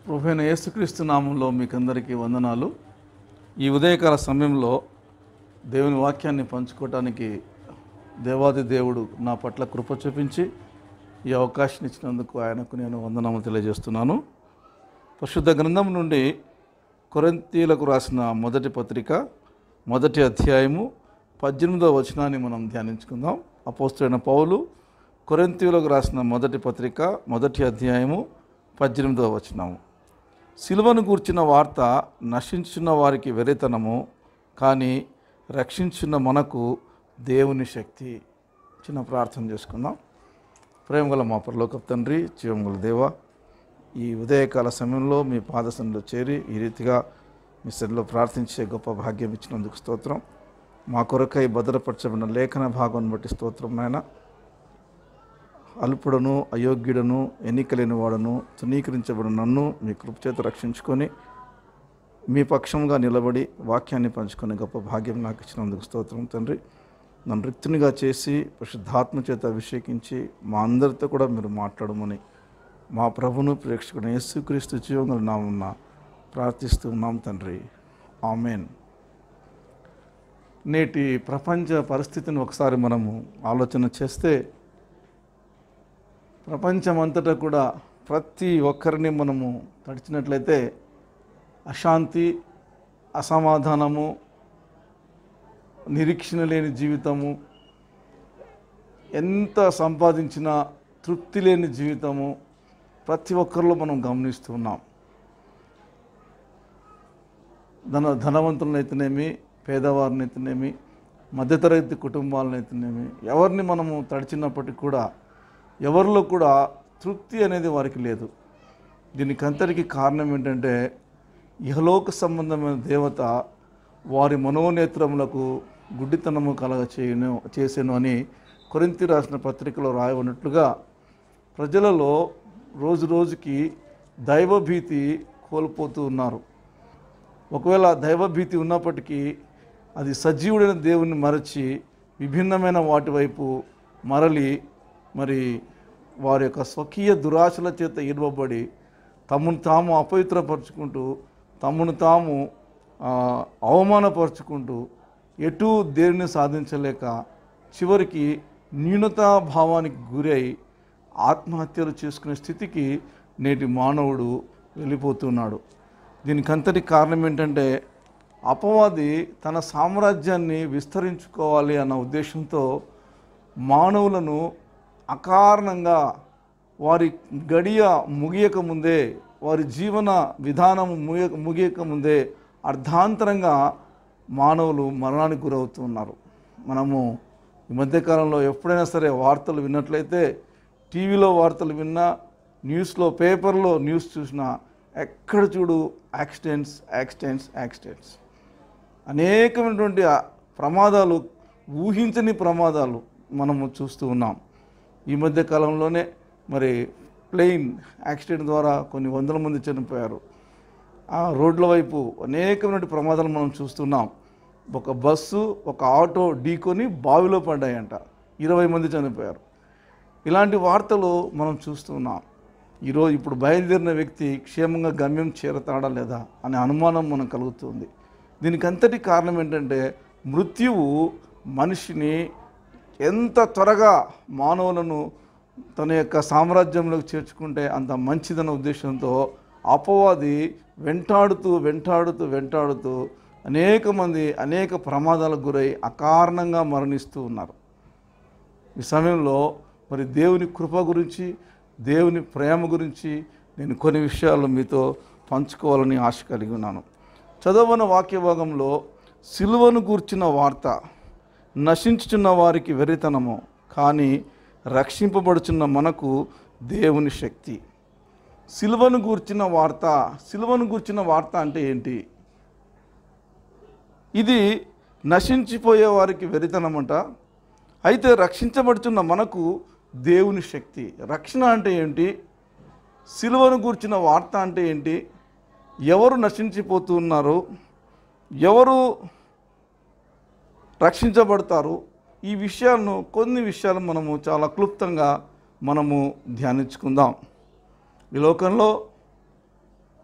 ప్రభువైన యేసుక్రీస్తు నామంలో మీకందరికీ వందనాలు ఈ ఉదయకాల సమయంలో దేవుని వాక్యాన్ని పంచుకోవటానికి దేవాది దేవుడు నా పట్ల కృప చూపించి ఈ అవకాశం ఇచ్చినందుకు ఆయనకు నేను వందనాలు తెలియజేస్తున్నాను పరిశుద్ధ గ్రంథం నుండి కొరంతీలకు రాసిన మొదటి పత్రిక మొదటి అధ్యాయము పద్దెనిమిదవ వచనాన్ని మనం ధ్యానించుకుందాం అపోస్తులైన పౌలు కొరంతీయులకు రాసిన మొదటి పత్రిక మొదటి అధ్యాయము పద్దెనిమిదవ వచనము సిలువను గూర్చిన వార్త నశించున్న వారికి వెరితనము కానీ రక్షించున్న మనకు దేవుని శక్తి చిన్న ప్రార్థన చేసుకుందాం ప్రేమగల మా పరలోక తండ్రి జీవంగల దేవ ఈ ఉదయకాల సమయంలో మీ పాదసంలో చేరి ఈ రీతిగా మీ సరిలో ప్రార్థించే గొప్ప భాగ్యం ఇచ్చినందుకు స్తోత్రం మా కొరకై భద్రపరచబడిన లేఖన భాగం బట్టి స్తోత్రం నాయన అల్పుడను అయోగ్యుడను ఎన్నికలేని వాడను తునీకరించబడిన నన్ను మీ కృపచేత రక్షించుకొని మీ పక్షంగా నిలబడి వాక్యాన్ని పంచుకునే గొప్ప భాగ్యం నాకు ఇచ్చినందుకు స్తోత్రం తండ్రి నన్ను రిక్తునిగా చేసి పరిశుద్ధాత్మ చేత అభిషేకించి మా అందరితో కూడా మీరు మాట్లాడమని మా ప్రభును ప్రేక్షకుడు యేసుక్రీస్తు జీవంగా నామన్న ప్రార్థిస్తూ ఉన్నాం తండ్రి ఆమెన్ నేటి ప్రపంచ పరిస్థితిని ఒకసారి మనము ఆలోచన చేస్తే ప్రపంచమంతటా కూడా ప్రతి ఒక్కరిని మనము తడిచినట్లయితే అశాంతి అసమాధానము నిరీక్షణ లేని జీవితము ఎంత సంపాదించినా తృప్తి లేని జీవితము ప్రతి ఒక్కరిలో మనం గమనిస్తున్నాం ధన ధనవంతులనైతేనేమి పేదవారినైతేనేమి మధ్యతరగతి కుటుంబాలనైతేనేమి ఎవరిని మనము తడిచినప్పటికీ కూడా ఎవరిలో కూడా తృప్తి అనేది వారికి లేదు దీనికి అంతటికి కారణం ఏంటంటే ఇహలోక సంబంధమైన దేవత వారి మనోనేత్రములకు గుడ్డితనము కలగ చేయను చేసాను అని కొరింతి రాసిన పత్రికలో రాయబడినట్లుగా ప్రజలలో రోజు రోజుకి దైవభీతి కోల్పోతూ ఉన్నారు ఒకవేళ దైవభీతి ఉన్నప్పటికీ అది సజీవుడైన దేవుని మరచి విభిన్నమైన వాటి వైపు మరలి మరి వారి యొక్క స్వకీయ దురాశల చేత ఇడవబడి తమను తాము అపవిత్రపరుచుకుంటూ తమను తాము ఆ, అవమానపరుచుకుంటూ ఎటు దేనిని సాధించలేక చివరికి న్యూనతాభావానికి గురై ఆత్మహత్యలు చేసుకునే స్థితికి నేటి మానవుడు వెళ్ళిపోతున్నాడు దీనికంతటి కారణం ఏంటంటే అపవాది తన సామ్రాజ్యాన్ని విస్తరించుకోవాలి అన్న ఉద్దేశంతో మానవులను అకారణంగా వారి గడియ ముగియక ముందే వారి జీవన విధానం ముగియ ముగియక ముందే అర్ధాంతరంగా మానవులు మరణానికి గురవుతున్నారు మనము ఈ మధ్యకాలంలో ఎప్పుడైనా సరే వార్తలు విన్నట్లయితే టీవీలో వార్తలు విన్నా న్యూస్లో పేపర్లో న్యూస్ చూసినా ఎక్కడ చూడు యాక్సిడెంట్స్ యాక్సిడెంట్స్ యాక్సిడెంట్స్ అనేకమైనటువంటి ఆ ప్రమాదాలు ఊహించని ప్రమాదాలు మనము చూస్తూ ఉన్నాం ఈ మధ్య కాలంలోనే మరి ప్లెయిన్ యాక్సిడెంట్ ద్వారా కొన్ని వందల మంది చనిపోయారు ఆ రోడ్ల వైపు అనేకమైన ప్రమాదాలు మనం చూస్తున్నాం ఒక బస్సు ఒక ఆటో ఢీకొని బావిలో పడ్డాయంట ఇరవై మంది చనిపోయారు ఇలాంటి వార్తలు మనం చూస్తున్నాం ఈరోజు ఇప్పుడు బయలుదేరిన వ్యక్తి క్షేమంగా గమ్యం చేరతాడా లేదా అనే అనుమానం మనకు కలుగుతుంది దీనికి అంతటి కారణం ఏంటంటే మృత్యువు మనిషిని ఎంత త్వరగా మానవులను తన యొక్క సామ్రాజ్యంలోకి చేర్చుకుంటే అంత మంచిదన్న ఉద్దేశంతో అపవాది వెంటాడుతూ వెంటాడుతూ వెంటాడుతూ అనేక మంది అనేక ప్రమాదాలకు గురై అకారణంగా మరణిస్తూ ఉన్నారు ఈ సమయంలో మరి దేవుని కృప గురించి దేవుని ప్రేమ గురించి నేను కొన్ని విషయాలు మీతో పంచుకోవాలని ఆశ కలిగి ఉన్నాను చదవన వాక్య భాగంలో సిలువను గూర్చిన వార్త నశించుచున్న వారికి వెరితనము కానీ రక్షింపబడుచున్న మనకు దేవుని శక్తి సిలువను గూర్చిన వార్త సిలువను గూర్చిన వార్త అంటే ఏంటి ఇది నశించిపోయే వారికి వెరితనమంట అయితే రక్షించబడుతున్న మనకు దేవుని శక్తి రక్షణ అంటే ఏంటి సిలువను గూర్చిన వార్త అంటే ఏంటి ఎవరు నశించిపోతూ ఉన్నారు ఎవరు రక్షించబడతారు ఈ విషయాలను కొన్ని విషయాలు మనము చాలా క్లుప్తంగా మనము ధ్యానించుకుందాం ఈ లోకంలో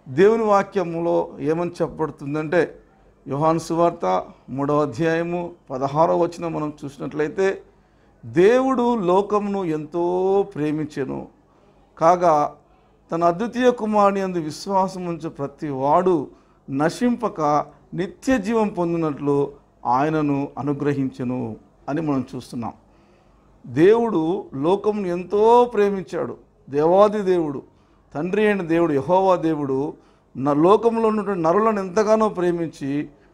దేవుని వాక్యంలో ఏమని చెప్పబడుతుందంటే యోహాను సువార్త మూడవ అధ్యాయము పదహారవ వచనం మనం చూసినట్లయితే దేవుడు లోకమును ఎంతో ప్రేమించెను కాగా తన అద్వితీయ కుమారుని అందు విశ్వాసం ఉంచే ప్రతి వాడు నశింపక నిత్య జీవం పొందినట్లు ఆయనను అనుగ్రహించెను అని మనం చూస్తున్నాం దేవుడు లోకమును ఎంతో ప్రేమించాడు దేవాది దేవుడు తండ్రి అయిన దేవుడు యహోవా దేవుడు నా లోకంలో ఉన్నటువంటి నరులను ఎంతగానో ప్రేమించి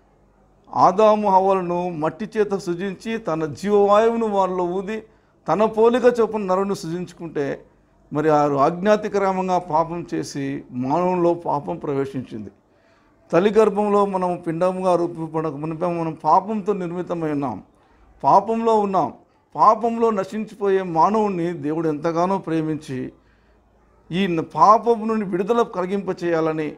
ఆదాము హవలను మట్టి చేత సృజించి తన జీవవాయువును వారిలో ఊది తన పోలిక చొప్పున నరుని సృజించుకుంటే మరి ఆ ఆజ్ఞాతిక్రమంగా పాపం చేసి మానవుల్లో పాపం ప్రవేశించింది తల్లి గర్భంలో మనం పిండముగా రూపపడక మునిపే మనం పాపంతో నిర్మితమై ఉన్నాం పాపంలో ఉన్నాం పాపంలో నశించిపోయే మానవుణ్ణి దేవుడు ఎంతగానో ప్రేమించి ఈ పాపం నుండి విడుదల కలిగింప చేయాలని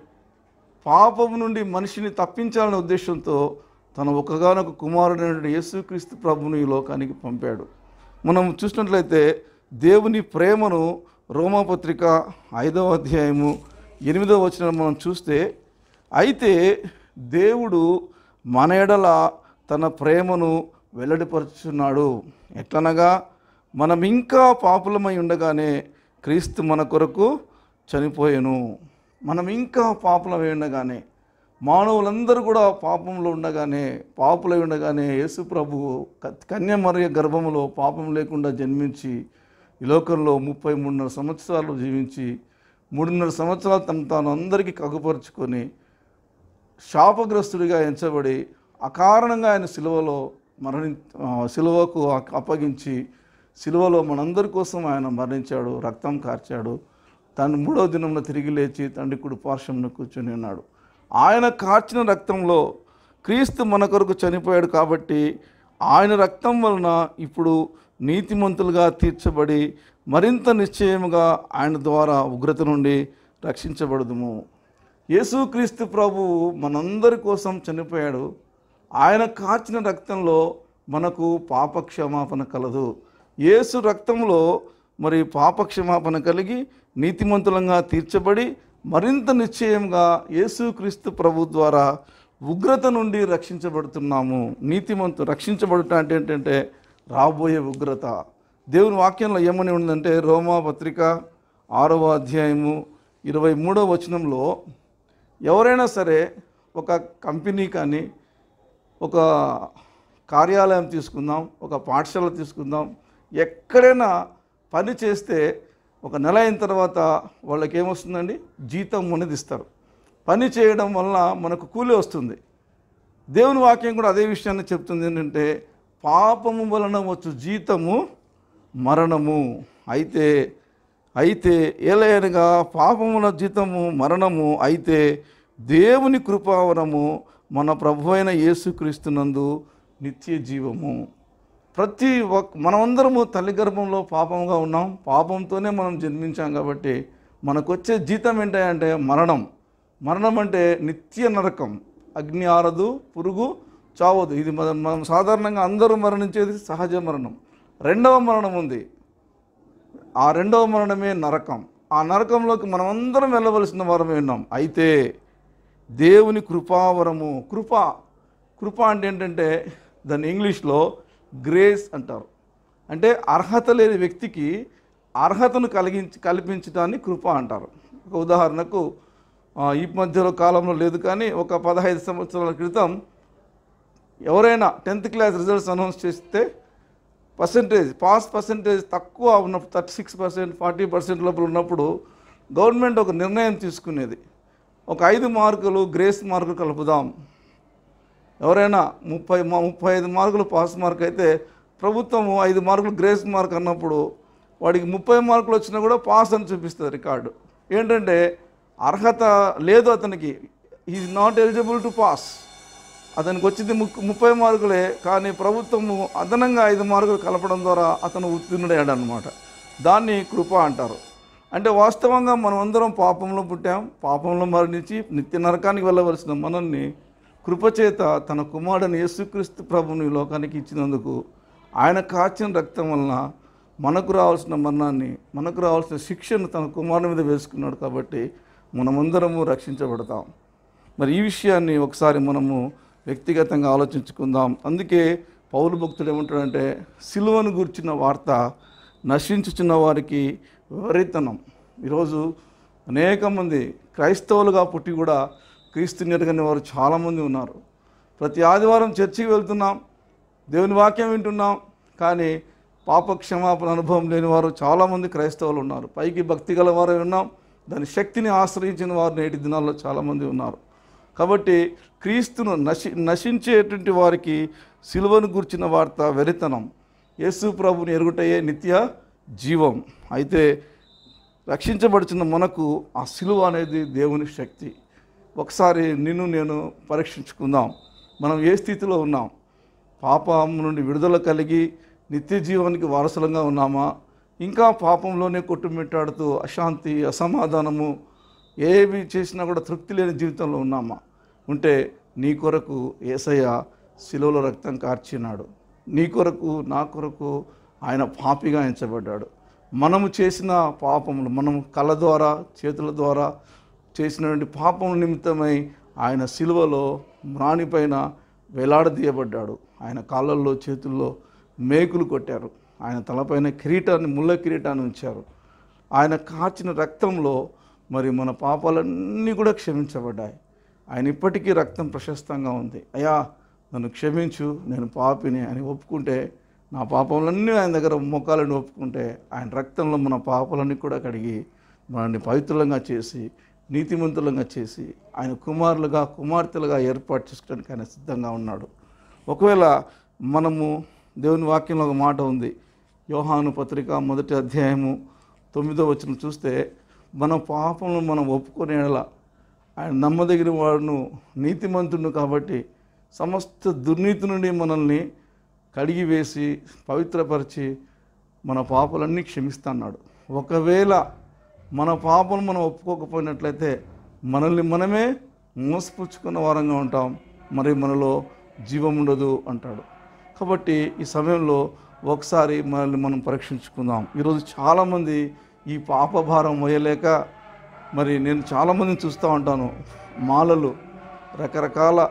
పాపం నుండి మనిషిని తప్పించాలనే ఉద్దేశంతో తన ఒకగానొక కుమారుడైన యేసుక్రీస్తు ప్రభుని ఈ లోకానికి పంపాడు మనం చూసినట్లయితే దేవుని ప్రేమను రోమాపత్రిక ఐదవ అధ్యాయము ఎనిమిదవ వచనం మనం చూస్తే అయితే దేవుడు మన ఎడల తన ప్రేమను వెల్లడిపరుచున్నాడు ఎట్లనగా మనం ఇంకా పాపులమై ఉండగానే క్రీస్తు మన కొరకు చనిపోయాను మనం ఇంకా పాపులమై ఉండగానే మానవులందరూ కూడా పాపంలో ఉండగానే పాపులై ఉండగానే యేసు ప్రభువు క- కన్యమర్య గర్భములో పాపం లేకుండా జన్మించి ఈ లోకంలో ముప్పై మూడున్నర సంవత్సరాలు జీవించి మూడున్నర సంవత్సరాలు తను తాను అందరికీ కగుపరుచుకొని శాపగ్రస్తుడిగా ఎంచబడి అకారణంగా ఆయన సిలువలో మరణి ఆ, సిలువకు అ- అప్పగించి సిలువలో మనందరి కోసం ఆయన మరణించాడు రక్తం కార్చాడు తను మూడవ దినంలో తిరిగి లేచి తండ్రి కుడి పార్శ్వంలో కూర్చొని ఉన్నాడు ఆయన కార్చిన రక్తంలో క్రీస్తు మన కొరకు చనిపోయాడు కాబట్టి ఆయన రక్తం వలన ఇప్పుడు నీతిమంతులుగా తీర్చబడి మరింత నిశ్చయముగా ఆయన ద్వారా ఉగ్రత నుండి రక్షించబడదుము యేసుక్రీస్తు ప్రభువు మనందరి కోసం చనిపోయాడు ఆయన కార్చిన రక్తంలో మనకు పాప క్షమాపణ కలదు యేసు రక్తంలో మరి పాప క్షమాపణ కలిగి నీతిమంతులంగా తీర్చబడి మరింత నిశ్చయంగా యేసుక్రీస్తు ప్రభు ద్వారా ఉగ్రత నుండి రక్షించబడుతున్నాము నీతిమంతు రక్షించబడటం అంటే ఏంటంటే రాబోయే ఉగ్రత దేవుని వాక్యంలో ఏమని ఉందంటే రోమా పత్రిక ఆరవ అధ్యాయము ఇరవై మూడవ వచనంలో ఎవరైనా సరే ఒక కంపెనీ కానీ ఒక కార్యాలయం తీసుకుందాం ఒక పాఠశాల తీసుకుందాం ఎక్కడైనా పని చేస్తే ఒక నెల అయిన తర్వాత వాళ్ళకి ఏమొస్తుందండి జీతం అనేది ఇస్తారు పని చేయడం వల్ల మనకు కూలి వస్తుంది దేవుని వాక్యం కూడా అదే విషయాన్ని చెప్తుంది ఏంటంటే పాపము వలన వచ్చు జీతము మరణము అయితే అయితే ఏలయనగా పాపముల జీతము మరణము అయితే దేవుని కృపావరము మన ప్రభు అయిన యేసుక్రీస్తునందు నిత్య జీవము ప్రతి ఒక్ మనమందరము తల్లి గర్భంలో పాపంగా ఉన్నాం పాపంతోనే మనం జన్మించాం కాబట్టి మనకు వచ్చే జీతం ఏంటంటే మరణం మరణం అంటే నిత్య నరకం అగ్ని ఆరదు పురుగు చావదు ఇది మనం మనం సాధారణంగా అందరూ మరణించేది సహజ మరణం రెండవ మరణం ఉంది ఆ రెండవ మరణమే నరకం ఆ నరకంలోకి మనమందరం వెళ్ళవలసిన వారమే ఉన్నాం అయితే దేవుని కృపావరము కృప కృప అంటే ఏంటంటే దాన్ని ఇంగ్లీష్లో గ్రేస్ అంటారు అంటే అర్హత లేని వ్యక్తికి అర్హతను కలిగించి కల్పించడాన్ని కృప అంటారు ఒక ఉదాహరణకు ఆ, ఈ మధ్యలో కాలంలో లేదు కానీ ఒక పదహైదు సంవత్సరాల క్రితం ఎవరైనా టెన్త్ క్లాస్ రిజల్ట్స్ అనౌన్స్ చేస్తే పర్సంటేజ్ పాస్ పర్సంటేజ్ తక్కువ ఉన్నప్పుడు thirty six percent forty percent లోపల ఉన్నప్పుడు గవర్నమెంట్ ఒక నిర్ణయం తీసుకునేది ఒక ఐదు మార్కులు గ్రేస్ మార్కులు కలుపుదాం ఎవరైనా ముప్పై మా- ముప్పై ఐదు మార్కులు పాస్ మార్క్ అయితే ప్రభుత్వం ఐదు మార్కులు గ్రేస్ మార్క్ అన్నప్పుడు వాడికి ముప్పై మార్కులు వచ్చినా కూడా పాస్ అని చూపిస్తుంది రికార్డు ఏంటంటే అర్హత లేదు అతనికి is not eligible to pass అతనికి వచ్చింది ముక్- ముప్పై మార్కులే కానీ ప్రభుత్వము అదనంగా ఐదు మార్కులు కలపడం ద్వారా అతను ఉత్తీర్ణుడయ్యాడు అనమాట దాన్ని కృప అంటారు అంటే వాస్తవంగా మనం అందరం పాపంలో పుట్టాం పాపంలో మరణించి నిత్య నరకానికి వెళ్ళవలసిన మనల్ని కృపచేత తన కుమారుని యేసుక్రీస్తు ప్రభుని ఈ లోకానికి ఇచ్చినందుకు ఆయన కాచిన రక్తం వలన మనకు రావాల్సిన మరణాన్ని మనకు రావాల్సిన శిక్షను తన కుమారుని మీద వేసుకున్నాడు కాబట్టి మనమందరము రక్షించబడతాం మరి ఈ విషయాన్ని ఒకసారి మనము వ్యక్తిగతంగా ఆలోచించుకుందాం అందుకే పౌరు భక్తుడు ఏమంటాడంటే సిలువను గుర్చిన వార్త నశించుచున్న వారికి విపరీతనం ఈరోజు అనేక మంది క్రైస్తవులుగా పుట్టి కూడా క్రీస్తు ఎరగని వారు చాలామంది ఉన్నారు ప్రతి ఆదివారం చర్చికి వెళ్తున్నాం దేవుని వాక్యం వింటున్నాం కానీ పాప క్షమాపణ అనుభవం లేని వారు చాలామంది క్రైస్తవులు ఉన్నారు పైకి భక్తి గల వారే ఉన్నాం దాని శక్తిని ఆశ్రయించిన వారు నేటి దినాల్లో చాలామంది ఉన్నారు కాబట్టి క్రీస్తును నశి నశించేటువంటి వారికి సిలువను గుర్చిన వార్త వెరితనం యేసు ప్రభుని ఎరుగుటయే నిత్య జీవం అయితే రక్షించబడుచున్న మనకు ఆ సిలువ అనేది దేవుని శక్తి ఒకసారి నిన్ను నేను పరీక్షించుకుందాం మనం ఏ స్థితిలో ఉన్నాం పాపం నుండి విడుదల కలిగి నిత్య జీవానికి వారసులంగా ఉన్నామా ఇంకా పాపంలోనే కొట్టుమిట్టాడుతూ అశాంతి అసమాధానము ఏవి చేసినా కూడా తృప్తి లేని జీవితంలో ఉన్నామా ఉంటే నీ కొరకు ఏసయ్య శిలువలో రక్తం కార్చినాడు నీ కొరకు నా కొరకు ఆయన పాపిగా ఎంచబడ్డాడు మనము చేసిన పాపములు మనం కళ్ళ ద్వారా చేతుల ద్వారా చేసినటువంటి పాపం నిమిత్తమై ఆయన సిలువలో మ్రాణిపైన వేలాడదీయబడ్డాడు ఆయన కాళ్ళల్లో చేతుల్లో మేకులు కొట్టారు ఆయన తలపైన కిరీటాన్ని ముళ్ళ కిరీటాన్ని ఉంచారు ఆయన కాచిన రక్తంలో మరి మన పాపాలన్నీ కూడా క్షమించబడ్డాయి ఆయన ఇప్పటికీ రక్తం ప్రశస్తంగా ఉంది అయ్యా నన్ను క్షమించు నేను పాపిని అని ఒప్పుకుంటే నా పాపములన్నీ ఆయన దగ్గర మొక్కాలని ఒప్పుకుంటే ఆయన రక్తంలో మన పాపాలన్నీ కూడా కడిగి మనల్ని పవిత్రులంగా చేసి నీతిమంతులంగా చేసి ఆయన కుమారులుగా కుమార్తెలుగా ఏర్పాటు చేసుకోవడానికి ఆయన సిద్ధంగా ఉన్నాడు ఒకవేళ మనము దేవుని వాక్యంలో ఒక మాట ఉంది యోహాను పత్రిక మొదటి అధ్యాయము తొమ్మిదో వచ్చిన చూస్తే మన పాపములను మనం ఒప్పుకునే యెడల ఆయన నమ్మదగిన వాడును నీతిమంతుడు కాబట్టి సమస్త దుర్నీతి నుండి మనల్ని కడిగి వేసి పవిత్రపరిచి మన పాపలన్నీ క్షమిస్తున్నాడు ఒకవేళ మన పాపలు మనం ఒప్పుకోకపోయినట్లయితే మనల్ని మనమే మోసపుచ్చుకున్న వారంగా ఉంటాం మరి మనలో జీవం ఉండదు అంటాడు కాబట్టి ఈ సమయంలో ఒకసారి మనల్ని మనం పరీక్షించుకుందాం ఈరోజు చాలామంది ఈ పాప భారం మోయలేక మరి నేను చాలామందిని చూస్తూ ఉంటాను మాలలు రకరకాల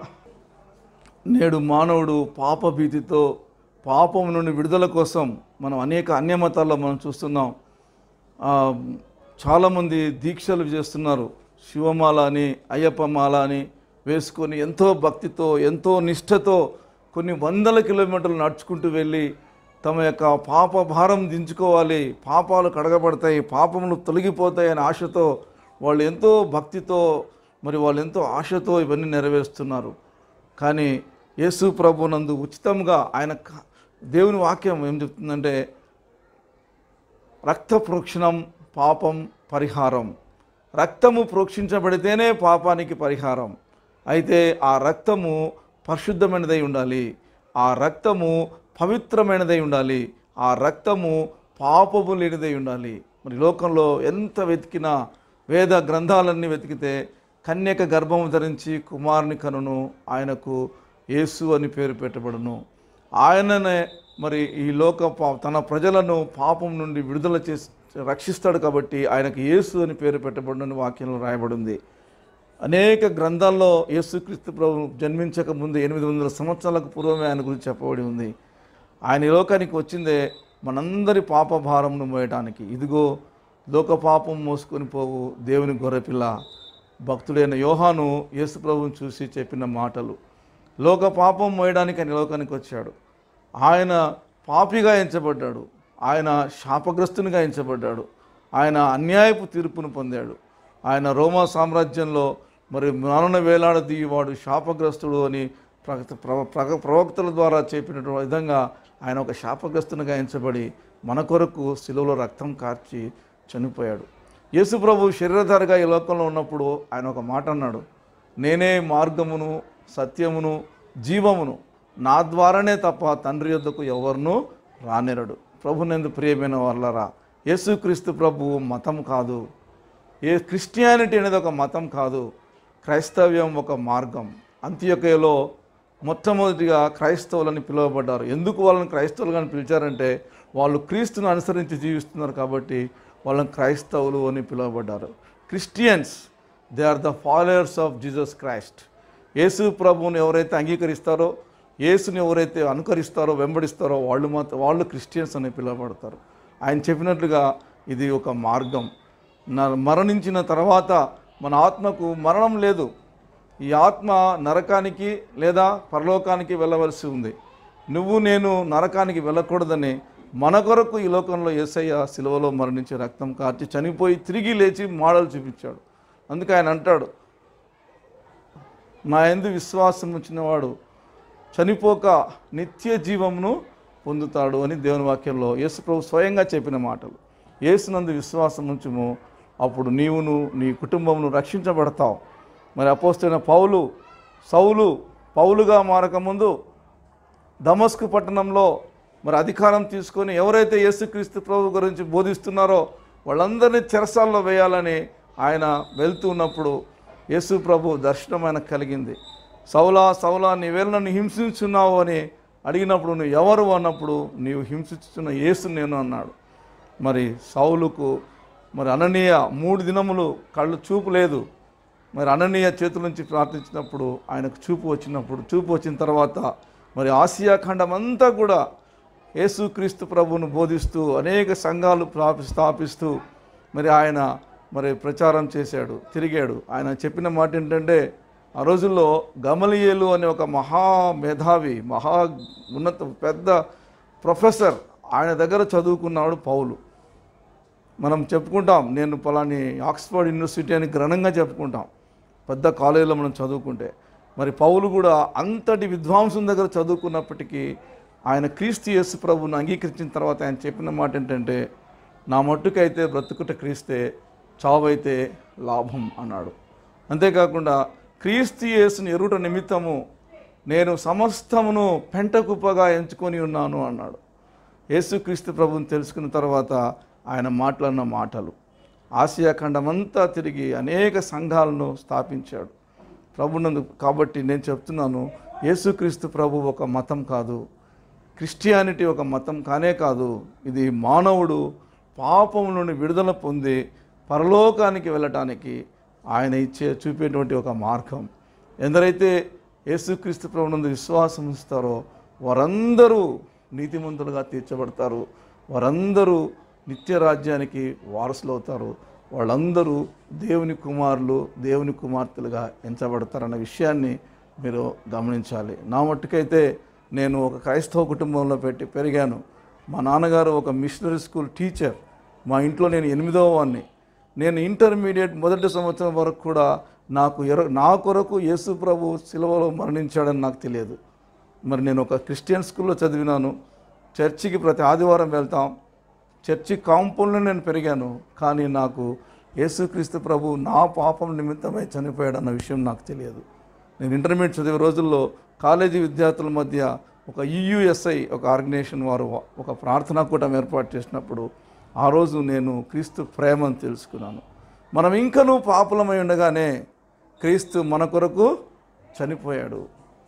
నేడు మానవుడు పాప భీతితో పాపం నుండి విడుదల కోసం మనం అనేక అన్యమతాల్లో మనం చూస్తున్నాం ఆ, చాలామంది దీక్షలు చేస్తున్నారు శివమాల అని అయ్యప్ప మాల అని వేసుకొని ఎంతో భక్తితో ఎంతో నిష్ఠతో కొన్ని వందల కిలోమీటర్లు నడుచుకుంటూ వెళ్ళి తమ యొక్క పాప భారం దించుకోవాలి పాపాలు కడగబడతాయి పాపములు తొలగిపోతాయి అనే ఆశతో వాళ్ళు ఎంతో భక్తితో మరి వాళ్ళు ఎంతో ఆశతో ఇవన్నీ నెరవేరుస్తున్నారు కానీ యేసు ప్రభు నందు ఉచితంగా ఆయన క- దేవుని వాక్యం ఏం చెప్తుందంటే రక్త ప్రోక్షణం పాపం పరిహారం రక్తము ప్రోక్షించబడితేనే పాపానికి పరిహారం అయితే ఆ రక్తము పరిశుద్ధమైనదై ఉండాలి ఆ రక్తము పవిత్రమైనదై ఉండాలి ఆ రక్తము పాపము లేనిదై ఉండాలి మరి లోకంలో ఎంత వెతికినా వేద గ్రంథాలన్నీ వెతికితే కన్యక గర్భము ధరించి కుమారుని కనును ఆయనకు యేసు అని పేరు పెట్టబడును ఆయననే మరి ఈ లోక పా- తన ప్రజలను పాపం నుండి విడుదల చేసి రక్షిస్తాడు కాబట్టి ఆయనకు యేసు అని పేరు పెట్టబడునని వాక్యంలో రాయబడింది అనేక గ్రంథాల్లో యేసుక్రీస్తు ప్రభు జన్మించక ముందు ఎనిమిది వందల సంవత్సరాలకు పూర్వమే ఆయన గురించి చెప్పబడి ఉంది ఆయన ఈ లోకానికి వచ్చిందే మనందరి పాప భారంను మోయటానికి ఇదిగో లోక పాపం మోసుకొని పోవు దేవుని గొర్రెపిల్ల భక్తుడైన యోహాను యేసు ప్రభువుని చూసి చెప్పిన మాటలు లోక పాపం మోయడానికి ఆయన ఈ లోకానికి వచ్చాడు ఆయన పాపిగా ఎంచబడ్డాడు ఆయన శాపగ్రస్తునిగా ఎంచబడ్డాడు ఆయన అన్యాయపు తీర్పును పొందాడు ఆయన రోమా సామ్రాజ్యంలో మరి మరణ వేలాడదీయవాడు శాపగ్రస్తుడు అని ప్రవక్త ప్రవ- ప్రవ- ప్రవక్తల ద్వారా చెప్పినటువంటి విధంగా ఆయన ఒక శాపగ్రస్తునిగా ఎంచబడి మన కొరకు శిలువలో రక్తం కార్చి చనిపోయాడు యేసు ప్రభు శరీరధారిగా ఈ లోకంలో ఉన్నప్పుడు ఆయన ఒక మాట అన్నాడు నేనే మార్గమును సత్యమును జీవమును నా ద్వారానే తప్ప తండ్రి యొద్దకు ఎవరినూ రానేరడు ప్రభునందు ప్రియమైన వాళ్ళరా యేసుక్రీస్తు ప్రభు మతం కాదు ఏ క్రిస్టియానిటీ అనేది ఒక మతం కాదు క్రైస్తవ్యం ఒక మార్గం అంత్యకయలో మొట్టమొదటిగా క్రైస్తవులని పిలువబడ్డారు ఎందుకు వాళ్ళని క్రైస్తవులుగా పిలిచారంటే వాళ్ళు క్రీస్తును అనుసరించి జీవిస్తున్నారు కాబట్టి వాళ్ళని క్రైస్తవులు అని పిలువబడ్డారు Christians they are the followers of Jesus Christ యేసు ప్రభువుని ఎవరైతే అంగీకరిస్తారో యేసుని ఎవరైతే అనుకరిస్తారో వెంబడిస్తారో వాళ్ళు మాత్రం వాళ్ళు క్రిస్టియన్స్ అని పిలువబడతారు ఆయన చెప్పినట్లుగా ఇది ఒక మార్గం న- మరణించిన తర్వాత మన ఆత్మకు మరణం లేదు ఈ ఆత్మ నరకానికి లేదా పరలోకానికి వెళ్ళవలసి ఉంది నువ్వు నేను నరకానికి వెళ్ళకూడదని మన కొరకు ఈ లోకంలో యేసయ్య సిలువలో మరణించి రక్తం కార్చి చనిపోయి తిరిగి లేచి మోడల్ చూపించాడు అందుకే ఆయన అంటాడు నా ఎందు విశ్వాసం వచ్చినవాడు చనిపోక నిత్య జీవమును పొందుతాడు అని దేవుని వాక్యంలో యేసు ప్రభు స్వయంగా చెప్పిన మాటలు యేసునందు విశ్వాసం ఉంచుము అప్పుడు నీవును నీ కుటుంబమును రక్షించబడతావు మరి అపోస్తైన పౌలు సౌలు పౌలుగా మారకముందు దమస్కు పట్టణంలో మరి అధికారం తీసుకొని ఎవరైతే యేసుక్రీస్తు ప్రభు గురించి బోధిస్తున్నారో వాళ్ళందరినీ చెరసాల్లో వేయాలని ఆయన వెళ్తూ ఉన్నప్పుడు యేసు ప్రభు దర్శనం ఆయనకు కలిగింది సౌలా సౌలా నీవేళ నన్ను హింసించున్నావు అని అడిగినప్పుడు నువ్వు ఎవరు అన్నప్పుడు నీవు హింసించుతున్న యేసు నేను అన్నాడు మరి సౌలుకు మరి అననీయ మూడు దినములు కళ్ళు చూపు లేదు మరి అననీయ చేతుల నుంచి ప్రార్థించినప్పుడు ఆయనకు చూపు వచ్చినప్పుడు చూపు వచ్చిన తర్వాత మరి ఆసియా ఖండం అంతా కూడా యేసుక్రీస్తు ప్రభువును బోధిస్తూ అనేక సంఘాలు ప్రాపి స్థాపిస్తూ మరి ఆయన మరి ప్రచారం చేశాడు తిరిగాడు ఆయన చెప్పిన మాట ఏంటంటే ఆ రోజుల్లో గమలియేలు అనే ఒక మహా మేధావి మహా ఉన్నత పెద్ద ప్రొఫెసర్ ఆయన దగ్గర చదువుకున్నాడు పౌలు మనం చెప్పుకుంటాం నేను పలాని ఆక్స్ఫర్డ్ యూనివర్సిటీ అని ఘనంగా చెప్పుకుంటాం పెద్ద కాలేజీలో మనం చదువుకుంటే మరి పౌలు కూడా అంతటి విద్వాంసం దగ్గర చదువుకున్నప్పటికీ ఆయన క్రీస్తు యేసు ప్రభువును అంగీకరించిన తర్వాత ఆయన చెప్పిన మాట ఏంటంటే నా మట్టుకైతే బ్రతుకుట క్రీస్తే చావైతే లాభం అన్నాడు అంతేకాకుండా క్రీస్తు యేసుని ఎరుట నిమిత్తము నేను సమస్తమును పెంటకుప్పగా ఎంచుకొని ఉన్నాను అన్నాడు యేసుక్రీస్తు ప్రభుని తెలుసుకున్న తర్వాత ఆయన మాట్లాడిన మాటలు ఆసియా ఖండమంతా తిరిగి అనేక సంఘాలను స్థాపించాడు ప్రభునందు కాబట్టి నేను చెప్తున్నాను యేసుక్రీస్తు ప్రభు ఒక మతం కాదు క్రిస్టియానిటీ ఒక మతం కానే కాదు ఇది మానవుడు పాపం నుండి విడుదల పొంది పరలోకానికి వెళ్ళటానికి ఆయన ఇచ్చే చూపేటువంటి ఒక మార్గం ఎందరైతే యేసుక్రీస్తు ప్రభునందు విశ్వాసం ఉంచుతారో వారందరూ నీతిమంతులుగా తీర్చబడతారు వారందరూ నిత్య రాజ్యానికి వారసులు అవుతారు వాళ్ళందరూ దేవుని కుమారులు దేవుని కుమార్తెలుగా ఎంచబడతారన్న విషయాన్ని మీరు గమనించాలి నా మట్టుకైతే నేను ఒక క్రైస్తవ కుటుంబంలో పెట్టి పెరిగాను మా నాన్నగారు ఒక మిషనరీ స్కూల్ టీచర్ మా ఇంట్లో నేను ఎనిమిదవ వాడిని నేను ఇంటర్మీడియట్ మొదటి సంవత్సరం వరకు కూడా నాకు ఎర నా కొరకు యేసు ప్రభు సిలువలో మరణించాడని నాకు తెలియదు మరి నేను ఒక క్రిస్టియన్ స్కూల్లో చదివినాను చర్చికి ప్రతి ఆదివారం వెళ్తాం చర్చి కాంపౌండ్లో నేను పెరిగాను కానీ నాకు యేసుక్రీస్తు ప్రభు నా పాపం నిమిత్తమై చనిపోయాడన్న విషయం నాకు తెలియదు నేను ఇంటర్మీడియట్ చదివే రోజుల్లో కాలేజీ విద్యార్థుల మధ్య ఒక ఈయుఎస్ఐ ఒక ఆర్గనైజేషన్ వారు ఒక ప్రార్థనా కూటం ఏర్పాటు చేసినప్పుడు ఆ రోజు నేను క్రీస్తు ప్రేమను తెలుసుకున్నాను మనం ఇంకనూ పాపులమై ఉండగానే క్రీస్తు మన కొరకు చనిపోయాడు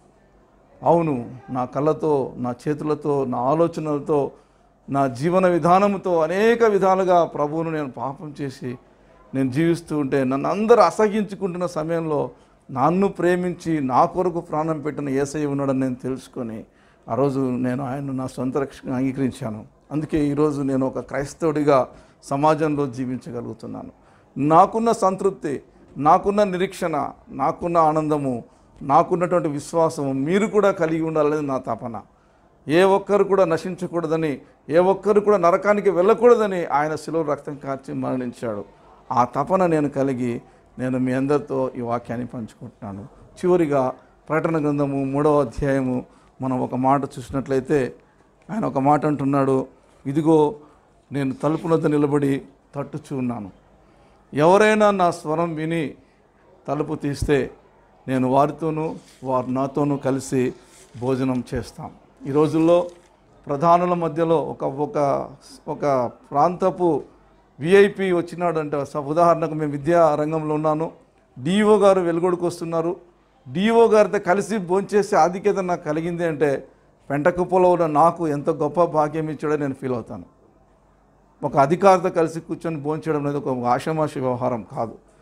అవును నా కళ్ళతో నా చేతులతో నా ఆలోచనలతో నా జీవన విధానంతో అనేక విధాలుగా ప్రభువును నేను పాపం చేసి నేను జీవిస్తూ ఉంటే నన్ను అందరూ అసహించుకుంటున్న సమయంలో నన్ను ప్రేమించి నా కొరకు ప్రాణం పెట్టిన ఏసయ్య ఉన్నాడని నేను తెలుసుకొని ఆ రోజు నేను ఆయన్ను నా సొంత రక్షణ అంగీకరించాను అందుకే ఈరోజు నేను ఒక క్రైస్తవుడిగా సమాజంలో జీవించగలుగుతున్నాను నాకున్న సంతృప్తి నాకున్న నిరీక్షణ నాకున్న ఆనందము నాకున్నటువంటి విశ్వాసము మీరు కూడా కలిగి ఉండాలనేది నా తపన ఏ ఒక్కరు కూడా నశించకూడదని ఏ ఒక్కరు కూడా నరకానికి వెళ్ళకూడదని ఆయన శిలువ రక్తం కార్చి మరణించాడు ఆ తపన నేను కలిగి నేను మీ అందరితో ఈ వాక్యాన్ని పంచుకుంటున్నాను చివరిగా ప్రకటన గ్రంథము మూడవ అధ్యాయము మనం ఒక మాట చూసినట్లయితే ఆయన ఒక మాట అంటున్నాడు ఇదిగో నేను తలుపునద్ద నిలబడి తట్టుచూ ఉన్నాను ఎవరైనా నా స్వరం విని తలుపు తీస్తే నేను వారితోనూ వారు నాతోనూ కలిసి భోజనం చేస్తాం ఈ రోజుల్లో ప్రధానుల మధ్యలో ఒక ఒక ఒక ప్రాంతపు విఐపి వచ్చినాడంటే స- ఉదాహరణకు మేము విద్యా రంగంలో ఉన్నాను డిఓ గారు వెలుగొడుకు వస్తున్నారు డిఓ గారితో కలిసి భోంచేసే ఆధిక్యత నాకు కలిగింది అంటే పెంటకుప్పలో ఉన్న నాకు ఎంత గొప్ప భాగ్యం ఇచ్చాడో నేను ఫీల్ అవుతాను ఒక అధికారితో కలిసి కూర్చొని భోంచడం అనేది ఒక ఆషమాషి వ్యవహారం కాదు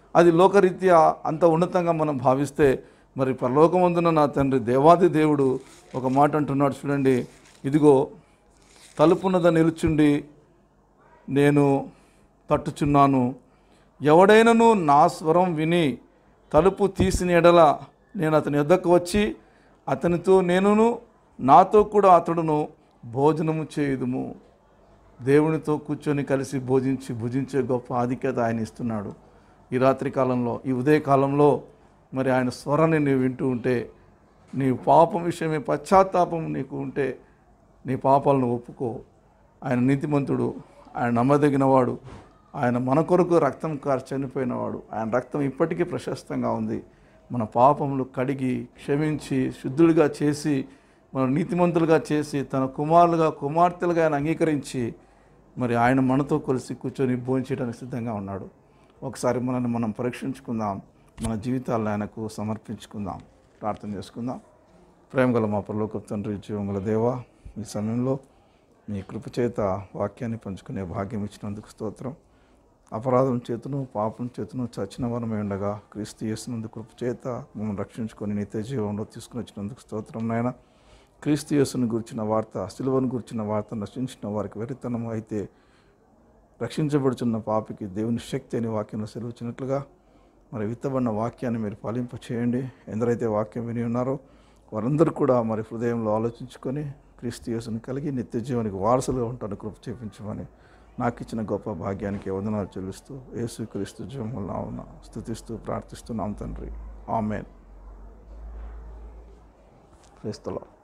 అది లోకరీత్యా అంత ఉన్నతంగా మనం భావిస్తే మరి పరలోకమందున నా తండ్రి దేవాది దేవుడు ఒక మాట అంటున్నాడు చూడండి ఇదిగో తలుపున్నద నిలుచుండి నేను తట్టుచున్నాను ఎవడైనను నా స్వరం విని తలుపు తీసిన ఎడల నేను అతని యొద్దకు వచ్చి అతనితో నేనును నాతో కూడా అతడును భోజనము చేయుదుము దేవునితో కూర్చొని కలిసి భోజించి భుజించే గొప్ప ఆధిక్యత ఆయన ఇస్తున్నాడు ఈ రాత్రి కాలంలో ఈ ఉదయ కాలంలో మరి ఆయన స్వరాన్ని నీవు వింటూ ఉంటే నీ పాపం విషయమే పశ్చాత్తాపం నీకు ఉంటే నీ పాపాలను ఒప్పుకో ఆయన నీతిమంతుడు ఆయన నమ్మదగినవాడు ఆయన మన కొరకు రక్తం కారు చనిపోయినవాడు ఆయన రక్తం ఇప్పటికీ ప్రశస్తంగా ఉంది మన పాపములు కడిగి క్షమించి శుద్ధులుగా చేసి మన నీతిమంతులుగా చేసి తన కుమారులుగా కుమార్తెలుగా ఆయన అంగీకరించి మరి ఆయన మనతో కలిసి కూర్చొని భోంచేయడానికి సిద్ధంగా ఉన్నాడు ఒకసారి మనల్ని మనం పరీక్షించుకుందాం మన జీవితాలను ఆయనకు సమర్పించుకుందాం ప్రార్థన చేసుకుందాం ప్రేమగల మా పరలోక తండ్రి జీవంగల దేవా ఈ సమయంలో మీ కృప చేత వాక్యాన్ని పంచుకునే భాగ్యం ఇచ్చినందుకు స్తోత్రం అపరాధం చేతును పాపం చేతును చచ్చిన వరమే ఉండగా క్రీస్తు చేసినందుకు కృప చేత మమ్మల్ని రక్షించుకొని నిత్య జీవంలో తీసుకుని వచ్చినందుకు స్తోత్రం నాయన క్రీస్తు యేసును గురించిన వార్త సిలువను గురించిన వార్త నశించిన వారికి వెరితనం అయితే రక్షించబడుచున్న పాపికి దేవుని శక్తి అని వాక్యంలో సెలవుచ్చినట్లుగా మరి విత్తబడిన వాక్యాన్ని మీరు పాలింప చేయండి ఎందరైతే వాక్యం విని ఉన్నారో వారందరూ కూడా మరి హృదయంలో ఆలోచించుకొని క్రీస్తు యేసుని కలిగి నిత్య జీవానికి వారసులుగా ఉంటాను కృప చేపించమని నాకు ఇచ్చిన గొప్ప భాగ్యానికి వందనాలు చెల్లిస్తూ యేసు క్రీస్తు జీవములు నావున స్థుతిస్తూ ప్రార్థిస్తున్నాం తండ్రి ఆమెన్ క్రీస్తులో